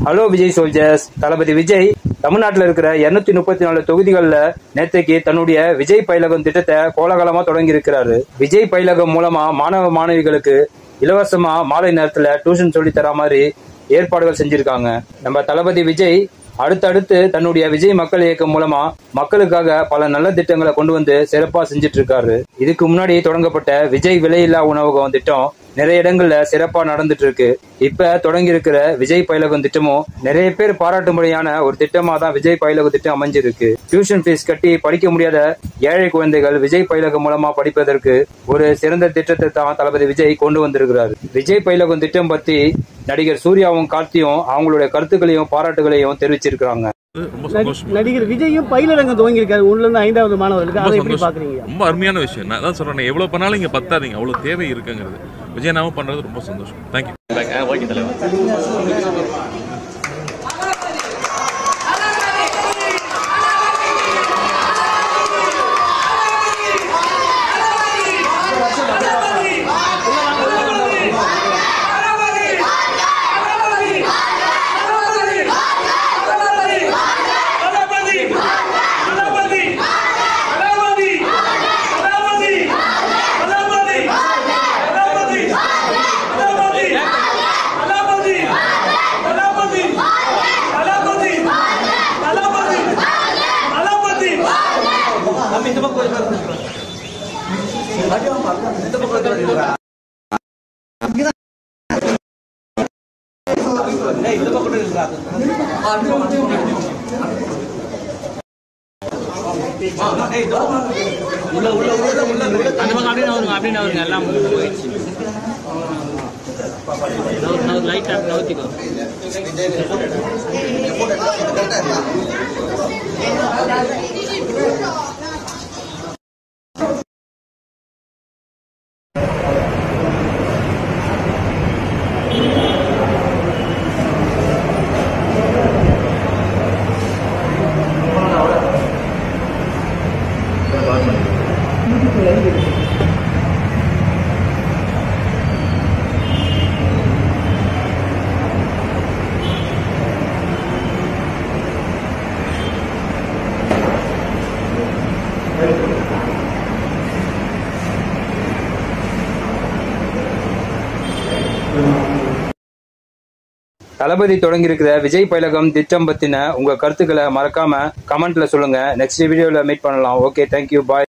Hello Vijay soldiers Thalapathy Vijay தமிழ்நாட்டில் இருக்கிற இருநூத்தி முப்பத்தி நாலு தொகுதிகளில் நேற்றைக்கு தன்னுடைய விஜய் பயிலகம் திட்டத்தை கோலாகலமா தொடங்கி இருக்கிறாரு விஜய் பயிலகம் மூலமா மாணவ மாணவிகளுக்கு இலவசமா மாலை நேரத்துல டியூஷன் சொல்லி தர மாதிரி ஏற்பாடுகள் செஞ்சிருக்காங்க நம்ம தளபதி விஜய் அடுத்தடுத்து தன்னுடைய விஜய் மக்கள் இயக்கம் மூலமா மக்களுக்காக பல நல்ல திட்டங்களை கொண்டு வந்து சிறப்பா செஞ்சிட்டு இருக்காரு இதுக்கு முன்னாடி தொடங்கப்பட்ட விஜய் விலையில்லா உணவகம் திட்டம் நிறைய இடங்கள்ல சிறப்பா நடந்துட்டு இருக்கு இப்ப தொடங்கி இருக்கிற விஜய் பயிலகம் திட்டமும் நிறைய பேர் பாராட்டும்படியான ஒரு திட்டமா தான் விஜய் பயிலக திட்டம் அமைஞ்சிருக்கு டியூஷன் ஃபீஸ் கட்டி படிக்க முடியாத ஏழை குழந்தைகள் விஜய் பயிலகம் மூலமா படிப்பதற்கு ஒரு சிறந்த திட்டத்தை தான் தளபதி விஜய் கொண்டு வந்திருக்கிறார் விஜய் பயிலகம் திட்டம் பத்தி நடிகர் சூர்யாவும் கார்த்தியும் அவங்களுடைய கருத்துக்களையும் பாராட்டுகளையும் தெரிவிச்சிருக்கிறாங்க ரொம்ப நடி- சந்தோஷம் நடிகர் விஜயும் பயிலரங்கம் துவங்கியிருக்காரு ஒண்ணுல இருந்து ஐந்தாவது மாணவர்களுக்கு அதை ரொம்ப எப்படி சந்தோஷம். பாக்குறீங்க ரொம்ப அருமையான விஷயம் நான் தான் சொல்றேன் எவ்வளவு பண்ணாலும் இங்க பத்தாதீங்க அவ்வளவு தேவை இருக்குங்கிறது விஜயநாமம் பண்றது ரொம்ப சந்தோஷம் தேங்க்யூ அந்த பக்கம் அப்படின்னு வருங்க அப்படின்னு வருங்க எல்லாம் போயிடுச்சு லைட்டாக நவுத்திக்கோ தளபதி தொடங்கி இருக்கிற விஜய் பயிலகம் திட்டம் பத்தின உங்க கருத்துக்களை மறக்காம கமெண்ட்ல சொல்லுங்க நெக்ஸ்ட் வீடியோல மீட் பண்ணலாம் ஓகே தேங்க்யூ பாய்